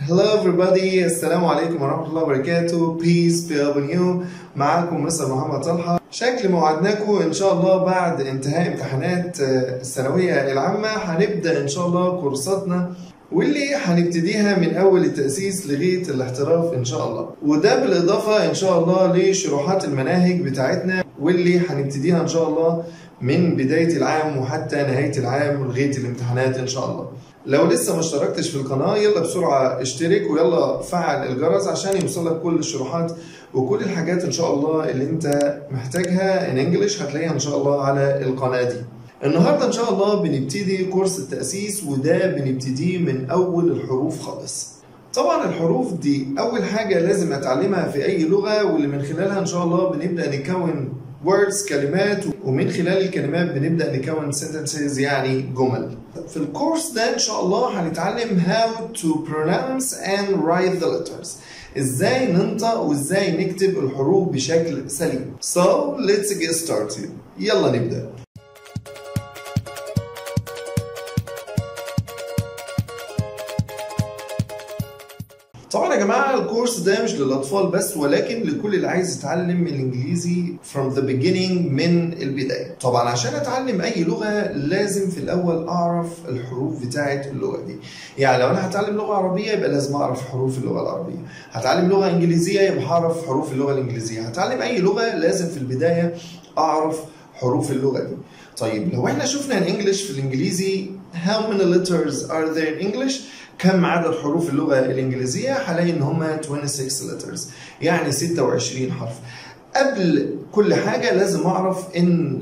Hello everybody السلام عليكم ورحمة الله وبركاته Peace be upon you معاكم مستر محمد طلحة شكل ما وعدناكم إن شاء الله بعد انتهاء امتحانات آه، الثانوية العامة هنبدأ إن شاء الله كورساتنا واللي هنبتديها من أول التأسيس لغاية الاحتراف إن شاء الله وده بالإضافة إن شاء الله لشروحات المناهج بتاعتنا واللي هنبتديها إن شاء الله من بداية العام وحتى نهاية العام لغاية الامتحانات إن شاء الله لو لسه ما اشتركتش في القناة يلا بسرعة اشترك ويلا فعل الجرس عشان يوصلك كل الشروحات وكل الحاجات ان شاء الله اللي انت محتاجها ان انجلش هتلاقيها ان شاء الله على القناة دي النهاردة ان شاء الله بنبتدي كورس التأسيس وده بنبتديه من اول الحروف خالص طبعا الحروف دي اول حاجة لازم اتعلمها في اي لغة واللي من خلالها ان شاء الله بنبدأ نكون words كلمات ومن خلال الكلمات بنبدأ نكون sentences يعني جمل في الكورس ده ان شاء الله هنتعلم how to pronounce and write the letters ازاي ننطق وازاي نكتب الحروف بشكل سليم so let's get started يلا نبدأ طبعا يا جماعه الكورس ده مش للاطفال بس ولكن لكل اللي عايز يتعلم الانجليزي from the beginning من البدايه طبعا عشان اتعلم اي لغه لازم في الاول اعرف الحروف بتاعه اللغه دي يعني لو انا هتعلم لغه عربيه يبقى لازم اعرف حروف اللغه العربيه هتعلم لغه انجليزيه يبقى هعرف حروف اللغه الانجليزيه هتعلم اي لغه لازم في البدايه اعرف حروف اللغه دي طيب لو احنا شفنا الانجليش في الانجليزي how many letters are there in English كم عدد حروف اللغة الإنجليزية؟ هلاقي إن هما 26 letters يعني 26 حرف. قبل كل حاجة لازم أعرف إن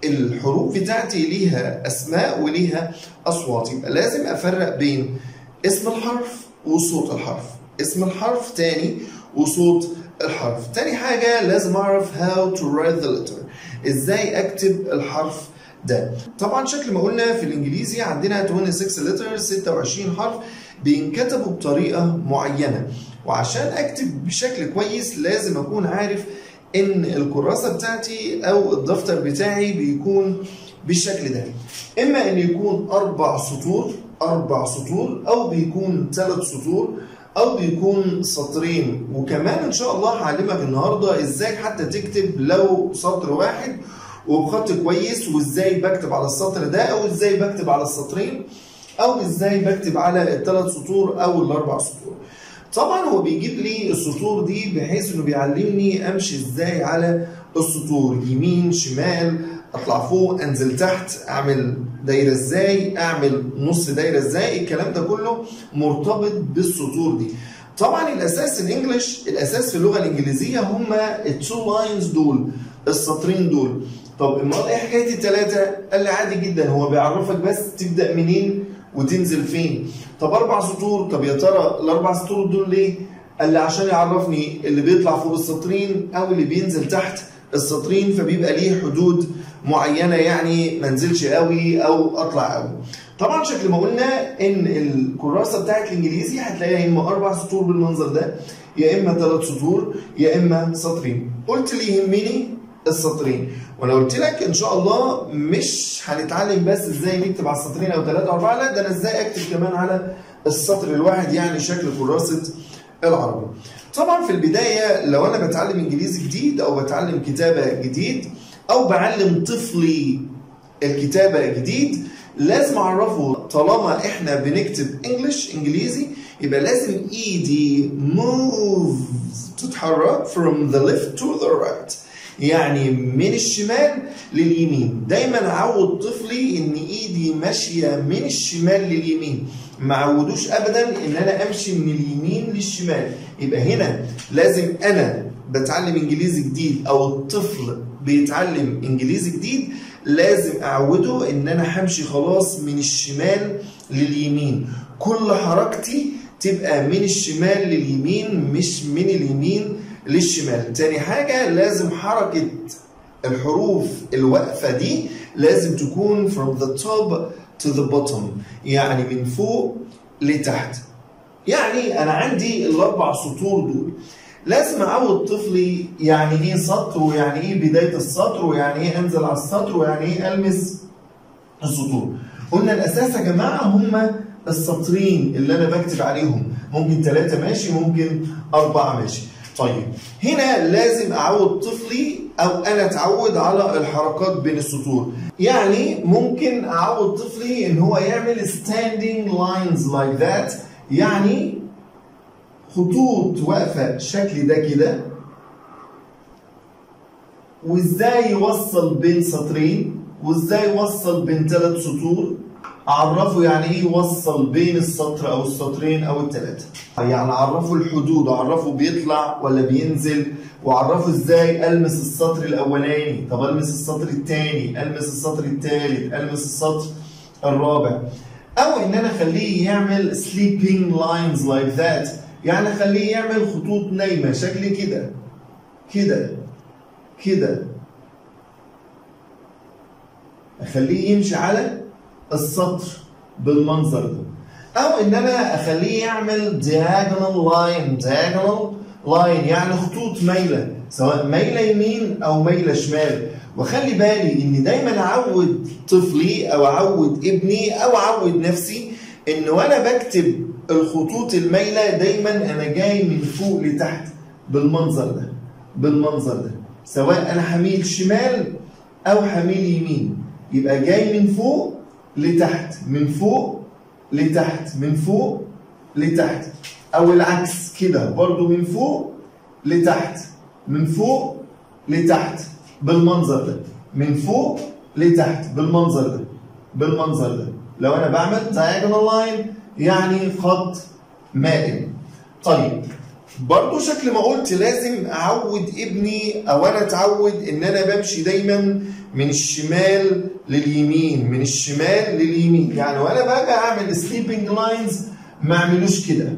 الحروف بتاعتي ليها أسماء وليها أصوات، يبقى لازم أفرق بين اسم الحرف وصوت الحرف. اسم الحرف تاني وصوت الحرف. تاني حاجة لازم أعرف how to write the letter. إزاي أكتب الحرف ده طبعا شكل ما قلنا في الانجليزي عندنا 26 letters 26 حرف بينكتبوا بطريقه معينه وعشان اكتب بشكل كويس لازم اكون عارف ان الكراسه بتاعتي او الدفتر بتاعي بيكون بالشكل ده اما ان يكون اربع سطور اربع سطور او بيكون ثلاث سطور او بيكون سطرين وكمان ان شاء الله هعلمك النهارده ازاي حتى تكتب لو سطر واحد وبخط كويس وازاي بكتب على السطر ده او ازاي بكتب على السطرين او ازاي بكتب على الثلاث سطور او الاربع سطور طبعا هو بيجيب لي السطور دي بحيث انه بيعلمني امشي ازاي على السطور يمين شمال اطلع فوق انزل تحت اعمل دايره ازاي اعمل نص دايره ازاي الكلام ده كله مرتبط بالسطور دي طبعا الاساس الانجليش الاساس في اللغه الانجليزيه هما التو لاينز دول السطرين دول طب امال ايه حكايه الثلاثه؟ قال لي عادي جدا هو بيعرفك بس تبدا منين وتنزل فين. طب اربع سطور طب يا ترى الاربع سطور دول ليه؟ قال لي عشان يعرفني اللي بيطلع فوق السطرين او اللي بينزل تحت السطرين فبيبقى ليه حدود معينه يعني ما انزلش قوي او اطلع قوي. طبعا شكل ما قلنا ان الكراسه بتاعت الانجليزي هتلاقيها يا اما اربع سطور بالمنظر ده يا اما ثلاث سطور يا اما سطرين. قلت لي يهمني السطرين وانا قلت لك ان شاء الله مش هنتعلم بس ازاي نكتب على السطرين او ثلاثه او اربعه لا ده انا ازاي اكتب كمان على السطر الواحد يعني شكل كراسه العربي. طبعا في البدايه لو انا بتعلم انجليزي جديد او بتعلم كتابه جديد او بعلم طفلي الكتابه جديد لازم اعرفه طالما احنا بنكتب انجلش انجليزي يبقى لازم ايدي moves تتحرك from the left to the right يعني من الشمال لليمين دايما اعود طفلي ان ايدي ماشيه من الشمال لليمين ما عودوش ابدا ان انا امشي من اليمين للشمال يبقى هنا لازم انا بتعلم انجليزي جديد او الطفل بيتعلم انجليزي جديد لازم اعوده ان انا همشي خلاص من الشمال لليمين كل حركتي تبقى من الشمال لليمين مش من اليمين للشمال تاني حاجة لازم حركة الحروف الواقفة دي لازم تكون from the top to the bottom يعني من فوق لتحت يعني أنا عندي الأربع سطور دول لازم أعود طفلي يعني إيه سطر ويعني إيه بداية السطر ويعني إيه أنزل على السطر ويعني إيه ألمس السطور قلنا الأساس يا جماعة هما السطرين اللي أنا بكتب عليهم ممكن ثلاثة ماشي ممكن أربعة ماشي طيب هنا لازم أعود طفلي أو أنا أتعود على الحركات بين السطور يعني ممكن أعود طفلي إن هو يعمل standing lines like that يعني خطوط واقفة شكل ده كده وازاي يوصل بين سطرين وازاي يوصل بين ثلاث سطور اعرفه يعني ايه يوصل بين السطر او السطرين او الثلاثه يعني اعرفه الحدود اعرفه بيطلع ولا بينزل واعرفه ازاي المس السطر الاولاني طب المس السطر الثاني المس السطر الثالث المس السطر الرابع او ان انا اخليه يعمل sleeping lines like that يعني اخليه يعمل خطوط نايمه شكل كده كده كده اخليه يمشي على السطر بالمنظر ده او ان انا اخليه يعمل diagonal line diagonal line يعني خطوط مايله سواء مايله يمين او مايله شمال وخلي بالي ان دايما اعود طفلي او اعود ابني او اعود نفسي ان وانا بكتب الخطوط المايله دايما انا جاي من فوق لتحت بالمنظر ده بالمنظر ده سواء انا حميل شمال او حميل يمين يبقى جاي من فوق لتحت من فوق لتحت من فوق لتحت او العكس كده برضو من فوق لتحت من فوق لتحت بالمنظر ده من فوق لتحت بالمنظر ده بالمنظر ده لو انا بعمل diagonal line يعني خط مائل طيب برضو شكل ما قلت لازم اعود ابني او انا اتعود ان انا بمشي دايما من الشمال لليمين من الشمال لليمين يعني وانا باجي اعمل سليبنج لاينز ما اعملوش كده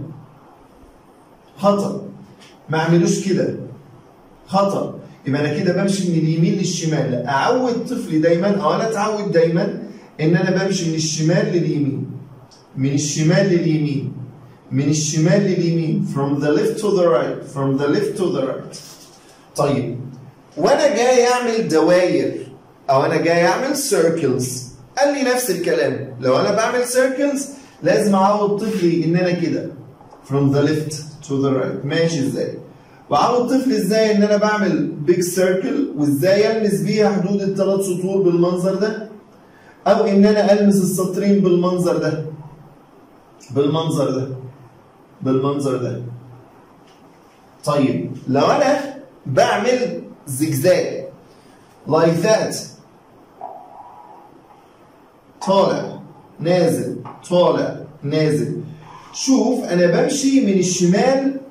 خطأ ما اعملوش كده خطأ يبقى انا كده بمشي من اليمين للشمال لا اعود طفلي دايما او انا اتعود دايما ان انا بمشي من الشمال لليمين من الشمال لليمين من الشمال لليمين from the left to the right from the left to the right طيب وانا جاي اعمل دواير او انا جاي اعمل circles قال لي نفس الكلام لو انا بعمل circles لازم اعود طفلي ان انا كده from the left to the right ماشي ازاي وعود طفلي ازاي ان انا بعمل big circle وازاي المس بيها حدود الثلاث سطور بالمنظر ده او ان انا المس السطرين بالمنظر ده بالمنظر ده بالمنظر ده طيب لو انا بعمل زجزاج like that طالع نازل طالع نازل شوف انا بمشي من الشمال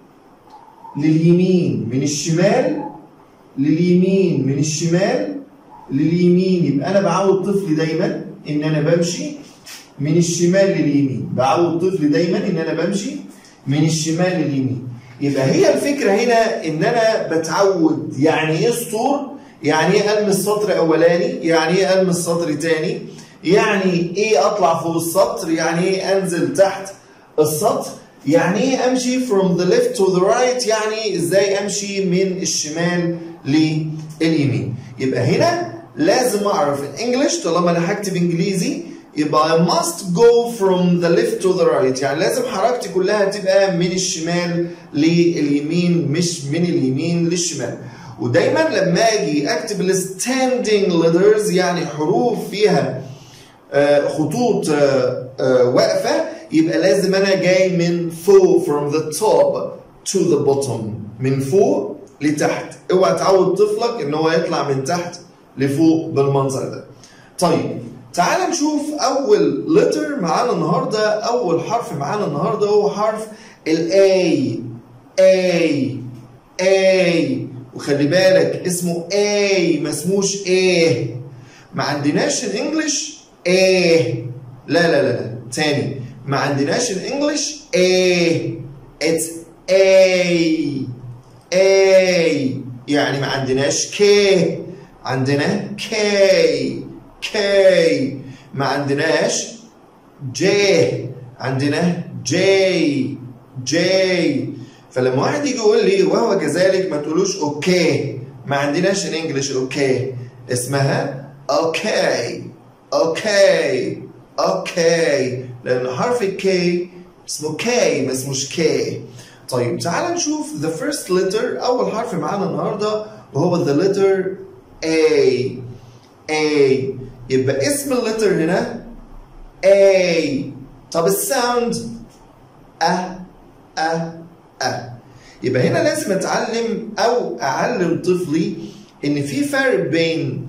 لليمين من الشمال لليمين من الشمال لليمين يبقى انا بعود طفلي دايما ان انا بمشي من الشمال لليمين بعود طفلي دايما ان انا بمشي من الشمال لليمين يبقى هي الفكره هنا ان انا بتعود يعني ايه سطور يعني ايه المس سطر اولاني يعني ايه المس سطر تاني يعني ايه اطلع فوق السطر يعني ايه انزل تحت السطر يعني ايه امشي from the left to the right يعني ازاي امشي من الشمال لليمين يبقى هنا لازم اعرف الانجليش طالما انا هكتب انجليزي يبقى I must go from the left to the right يعني لازم حركتي كلها تبقى من الشمال لليمين مش من اليمين للشمال ودايما لما اجي اكتب الستاندنج letters يعني حروف فيها خطوط واقفه يبقى لازم انا جاي من فوق from the top to the bottom من فوق لتحت اوعى تعود طفلك ان هو يطلع من تحت لفوق بالمنظر ده طيب تعال نشوف اول letter معانا النهارده اول حرف معانا النهارده هو حرف ال A A A وخلي بالك اسمه A ما اسموش A ما عندناش الانجليش A لا لا لا لا تاني ما عندناش الانجليش A it's A A يعني ما عندناش K عندنا K K ما عندناش J عندنا J J فلما واحد يجي يقول لي وهو كذلك ما تقولوش اوكي ما عندناش الانجليش اوكي اسمها اوكي اوكي اوكي لان حرف الكي اسمه كي ما اسموش كي طيب تعال نشوف the first letter أول حرف معانا النهاردة وهو the letter A A يبقى اسم اللتر هنا A طب الساوند أ أ أ يبقى هنا لازم أتعلم أو أعلم طفلي إن في فرق بين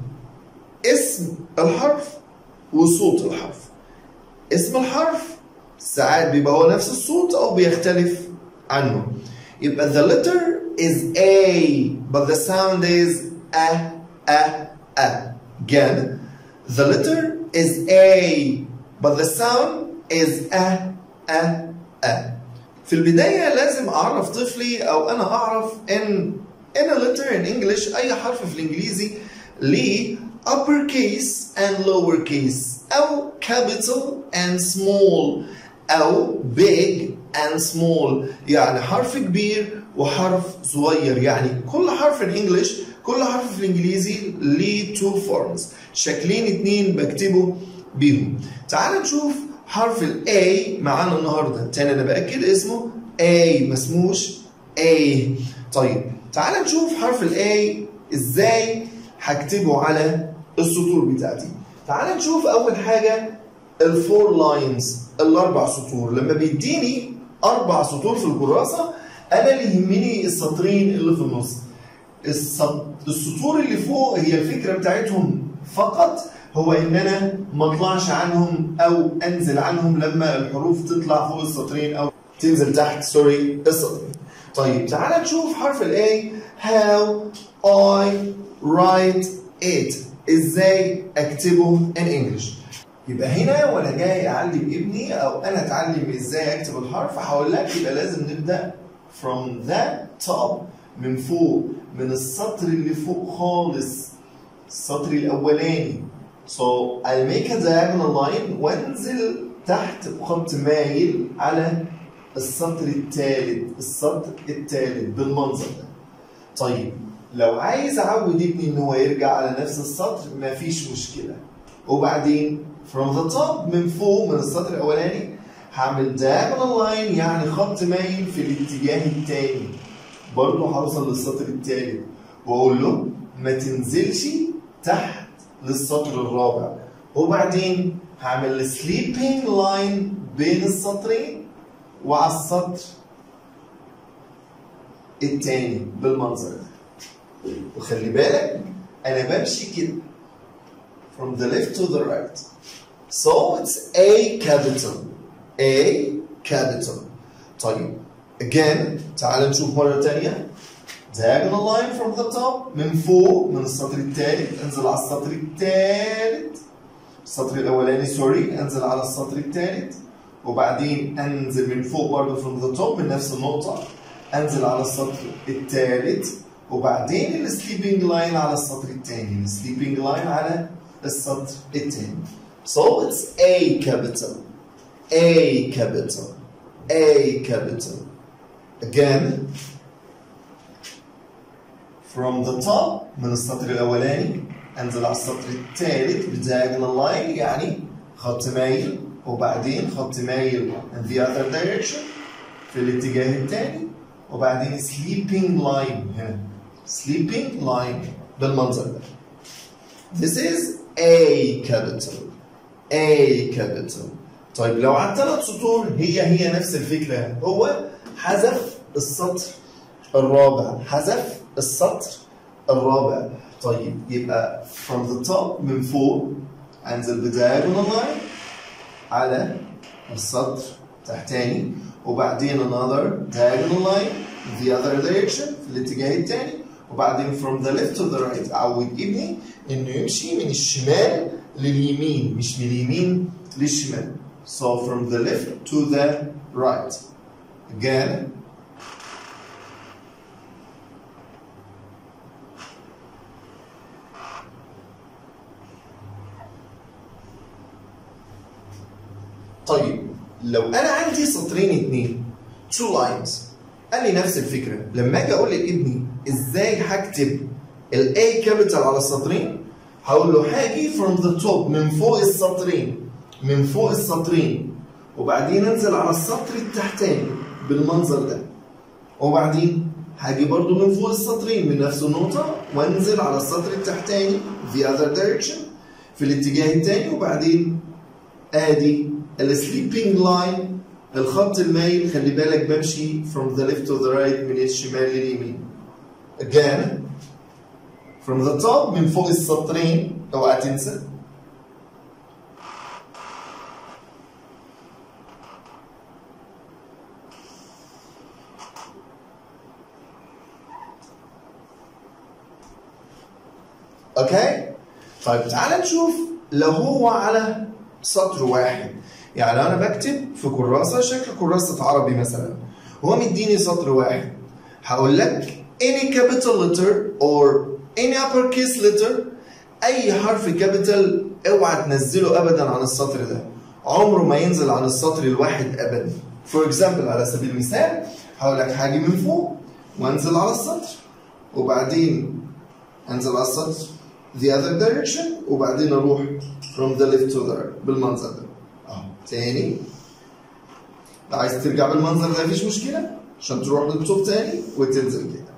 اسم الحرف وصوت الحرف اسم الحرف ساعات بيبقى هو نفس الصوت أو بيختلف عنه يبقى the letter is A but the sound is A A A again the letter is A but the sound is A A A في البداية لازم أعرف طفلي أو أنا أعرف إن in a letter in English أي حرف في الإنجليزي ليه upper case and lower case أو capital and small أو big and small يعني حرف كبير وحرف صغير يعني كل حرف in English كل حرف في الإنجليزي ليه two forms شكلين اتنين بكتبه بيهم تعال نشوف حرف ال A معانا النهارده تاني انا باكد اسمه A ما اسموش A طيب تعال نشوف حرف ال A ازاي هكتبه على السطور بتاعتي تعال نشوف اول حاجه الفور لاينز الاربع سطور لما بيديني اربع سطور في الكراسه انا اللي يهمني السطرين اللي في النص السطور اللي فوق هي الفكره بتاعتهم فقط هو ان انا ما اطلعش عنهم او انزل عنهم لما الحروف تطلع فوق السطرين او تنزل تحت سوري السطرين. طيب تعال نشوف حرف الاي how I write it ازاي اكتبه in English يبقى هنا وانا جاي اعلم ابني او انا اتعلم ازاي اكتب الحرف هقول لك يبقى لازم نبدا from the top من فوق من السطر اللي فوق خالص السطر الاولاني So I'll make a diagonal line وانزل تحت بخط مايل على السطر الثالث السطر الثالث بالمنظر ده. طيب لو عايز اعود ابني ان هو يرجع على نفس السطر مفيش مشكله. وبعدين from the top من فوق من السطر الاولاني هعمل diagonal line يعني خط مايل في الاتجاه الثاني. برضه هوصل للسطر الثالث واقول له ما تنزلش تحت للسطر الرابع وبعدين هعمل سليبنج لاين بين السطرين وعلى السطر التاني بالمنظر ده وخلي بالك انا بمشي كده from the left to the right so it's A capital A capital طيب again تعال نشوف مرة تانية diagonal line from the top من فوق من السطر الثالث انزل على السطر الثالث السطر الاولاني سوري انزل على السطر الثالث وبعدين انزل من فوق برضه from the top من نفس النقطة انزل على السطر الثالث وبعدين السليبنج لاين على السطر الثاني السليبنج لاين على السطر الثاني so it's A capital A capital A capital again from the top من السطر الأولاني أنزل على السطر الثالث diagonal line يعني خط مايل وبعدين خط مايل in the other direction في الاتجاه الثاني وبعدين sleeping line هنا sleeping line بالمنظر ده This is A capital A capital طيب لو على الثلاث سطور هي هي نفس الفكرة هو حذف السطر الرابع حذف السطر الرابع طيب يبقى from the top من فوق انزل بدايجونال لاين على السطر تحتاني وبعدين another diagonal line in the other direction في الاتجاه الثاني وبعدين from the left to the right اعود ابني انه يمشي من الشمال لليمين مش من اليمين للشمال so from the left to the right again طيب لو انا عندي سطرين اتنين two lines قال لي نفس الفكره لما اجي اقول لابني ازاي هكتب الاي كابيتال على السطرين هقول له هاجي from the top من فوق السطرين من فوق السطرين وبعدين انزل على السطر التحتاني بالمنظر ده وبعدين هاجي برضو من فوق السطرين من نفس النقطة وانزل على السطر التحتاني the other direction في الاتجاه التاني وبعدين ادي السليبنج لاين الخط المايل خلي بالك بمشي from the left to the right من الشمال لليمين again from the top من فوق السطرين اوعى تنسى اوكي طيب تعال نشوف لو هو على سطر واحد يعني لو انا بكتب في كراسه شكل كراسه عربي مثلا هو مديني سطر واحد هقول لك any capital letter or any uppercase letter اي حرف كابيتال اوعى تنزله ابدا عن السطر ده عمره ما ينزل عن السطر الواحد ابدا فور اكزامبل على سبيل المثال هقول لك هاجي من فوق وانزل على السطر وبعدين انزل على السطر the other direction وبعدين اروح from the left to the right بالمنظر ده اهو تاني لو عايز ترجع بالمنظر ده مفيش مشكله عشان تروح للتوب تاني وتنزل كده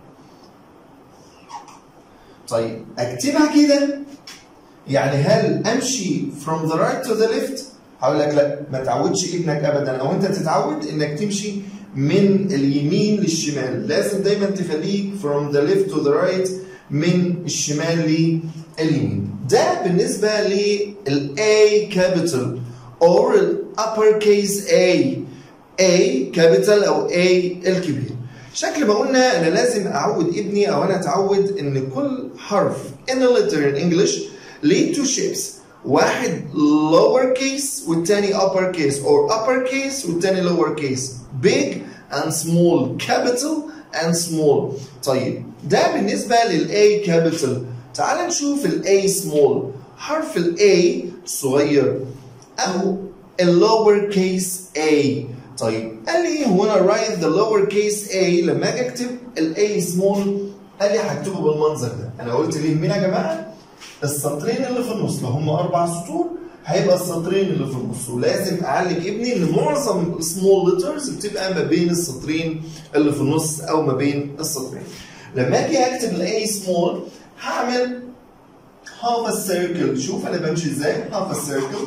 طيب اكتبها كده يعني هل امشي from the right to the left هقول لك لا ما تعودش ابنك ابدا او انت تتعود انك تمشي من اليمين للشمال لازم دايما تخليك from the left to the right من الشمال لليمين ده بالنسبة لل A capital or ال uppercase A A capital أو A الكبير شكل ما قلنا أنا لازم أعود ابني أو أنا أتعود إن كل حرف in a letter in English ليه two shapes واحد lower case والتاني upper case or upper case والتاني lower case big and small capital and small طيب ده بالنسبة لل A capital تعال نشوف ال A small حرف ال A صغير أو ال lower case A طيب قال لي هو أنا write the lower case A لما أجي أكتب ال A small قال لي هكتبه بالمنظر ده أنا قلت ليه مين يا جماعة؟ السطرين اللي في النص لو هم أربع سطور هيبقى السطرين اللي في النص ولازم اعلم ابني ان معظم السمول ليترز بتبقى ما بين السطرين اللي في النص او ما بين السطرين لما اجي اكتب الاي سمول هعمل half a circle شوف انا بمشي ازاي half a circle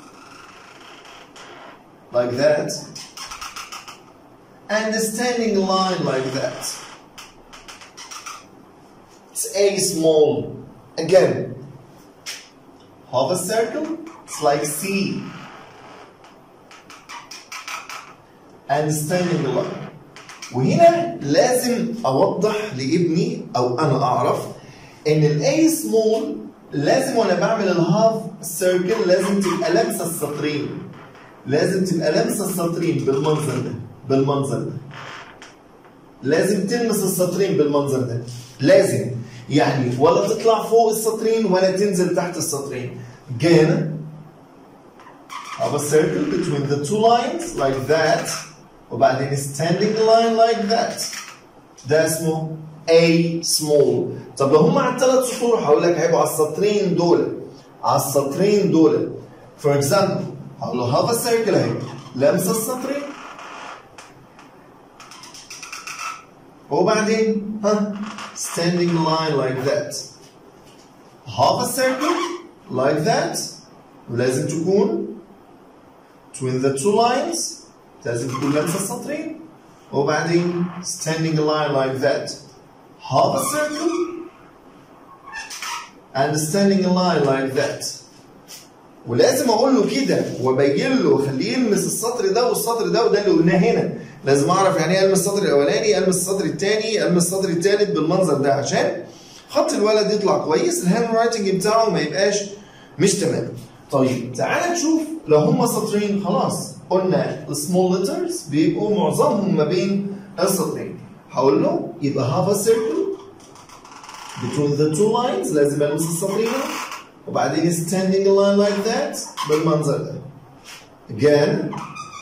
like that and a standing line like that it's a small again half a circle it's like C and standing line وهنا لازم اوضح لابني او انا اعرف ان الاي سمول لازم وانا بعمل الهاف سيركل لازم تبقى لامسه السطرين لازم تبقى لامسه السطرين بالمنظر ده بالمنظر ده لازم تلمس السطرين بالمنظر ده لازم يعني ولا تطلع فوق السطرين ولا تنزل تحت السطرين again have a circle between the two lines like that وبعدين standing line like that ده اسمه A small طب لو هم على الثلاث سطور هقول لك هيبقوا على السطرين دول على السطرين دول for example هقول له have a circle اهي لمس السطرين وبعدين ها standing line like that half a circle like that لازم تكون between the two lines لازم تكون لمسة السطرين وبعدين standing line like that half a circle and standing line like that ولازم اقول له كده وابين له خليه يلمس السطر ده والسطر ده وده اللي قلناه هنا لازم اعرف يعني ايه الم السطر الاولاني الم السطر الثاني الم السطر الثالث بالمنظر ده عشان خط الولد يطلع كويس الهاند رايتنج بتاعه ما يبقاش مش تمام طيب تعال نشوف لو هم سطرين خلاص قلنا السمول ليترز بيبقوا معظمهم ما بين السطرين هقول له يبقى have a circle between the two lines لازم المس السطرين وبعدين standing a line like that بالمنظر ده again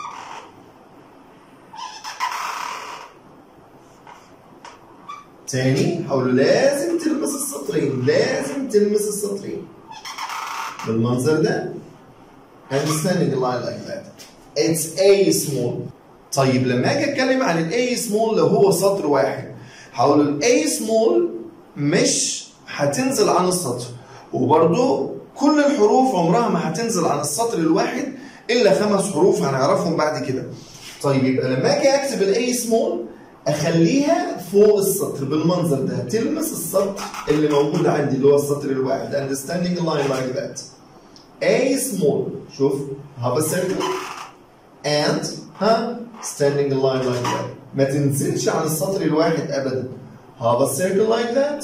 تاني هقول له لازم تلمس السطرين لازم تلمس السطرين بالمنظر ده and standing a line like that it's A small طيب لما اجي اتكلم عن ال A small لو هو سطر واحد هقول ال A small مش هتنزل عن السطر وبرضو كل الحروف عمرها ما هتنزل عن السطر الواحد الا خمس حروف هنعرفهم بعد كده طيب يبقى لما اجي اكتب الاي سمول اخليها فوق السطر بالمنظر ده تلمس السطر اللي موجود عندي اللي هو السطر الواحد understanding a line like that A small شوف have a circle and ها standing a line like that ما تنزلش عن السطر الواحد ابدا have a circle like that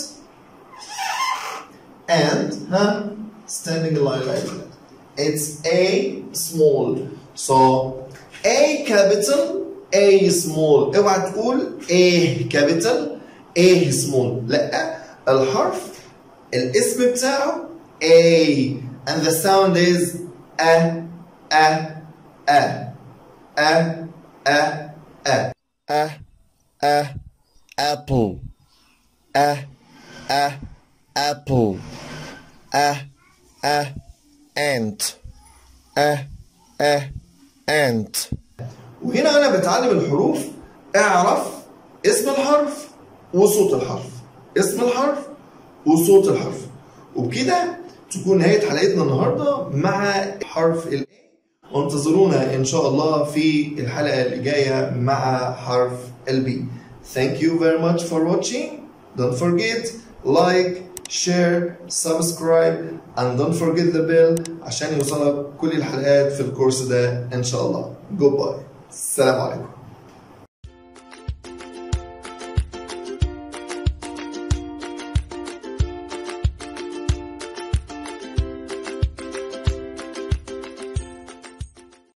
and ها standing a line like that it's A small so A capital A small اوعى تقول A capital A small لا الحرف الاسم بتاعه A and the sound is A A A A A A a a apple a a apple a a ant a a ant وهنا وانا بتعلم الحروف اعرف اسم الحرف وصوت الحرف اسم الحرف وصوت الحرف وبكده تكون نهاية حلقتنا النهاردة مع حرف ال A وانتظرونا إن شاء الله في الحلقة اللي جاية مع حرف ال B Thank you very much for watching Don't forget like share subscribe and don't forget the bell عشان يوصلك كل الحلقات في الكورس ده إن شاء الله Goodbye السلام عليكم